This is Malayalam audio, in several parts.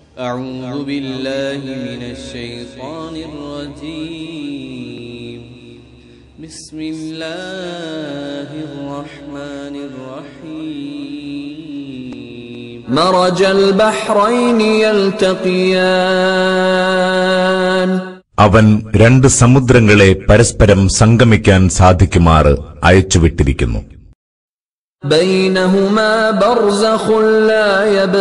أعوذ بالله من الشيطان الرجيم بسم الله الرحمن الرحيم مرج البحرين يلتقيان അവൻ രണ്ട് സമുദ്രങ്ങളെ പരസ്പരം സംഗമിക്കാൻ സാധിക്കുമാറ് അയച്ചുവിട്ടിരിക്കുന്നു بينهما برزخ لا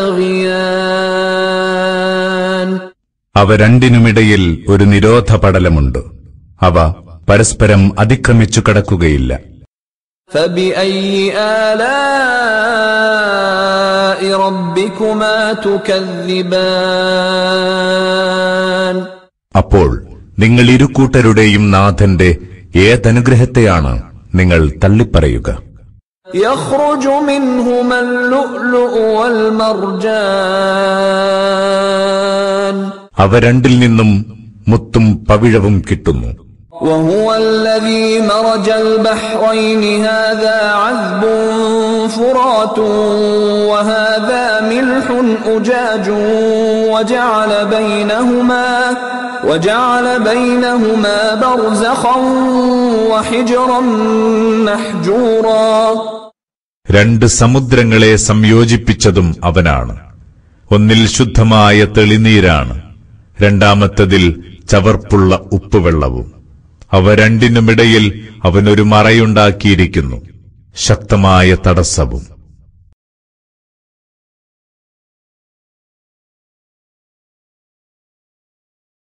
يبغيان അവ രണ്ടിനുമിടയിൽ ഒരു നിരോധ പടലമുണ്ട് അവ പരസ്പരം അതിക്രമിച്ചു കടക്കുകയില്ല فبأي آلاء ربكما تكذبان അപ്പോൾ നിങ്ങൾ ഇരുകൂട്ടരുടെയും നാഥന്റെ ഏതനുഗ്രഹത്തെയാണ് നിങ്ങൾ തള്ളിപ്പറയുക يخرج منهما اللؤلؤ والمرجان അവ രണ്ടിൽ നിന്നും മുത്തും പവിഴവും കിട്ടുന്നു وهو الذي مرج البحرين هذا عذب فرات وهذا ملح أجاج وجعل بينهما وجعل بينهما برزخا وحجرا محجورا രണ്ട് സമുദ്രങ്ങളെ സംയോജിപ്പിച്ചതും അവനാണ് ഒന്നിൽ ശുദ്ധമായ തെളിനീരാണ് രണ്ടാമത്തതിൽ ചവർപ്പുള്ള ഉപ്പുവെള്ളവും അവ രണ്ടിനുമിടയിൽ അവനൊരു മറയുണ്ടാക്കിയിരിക്കുന്നു ശക്തമായ തടസ്സവും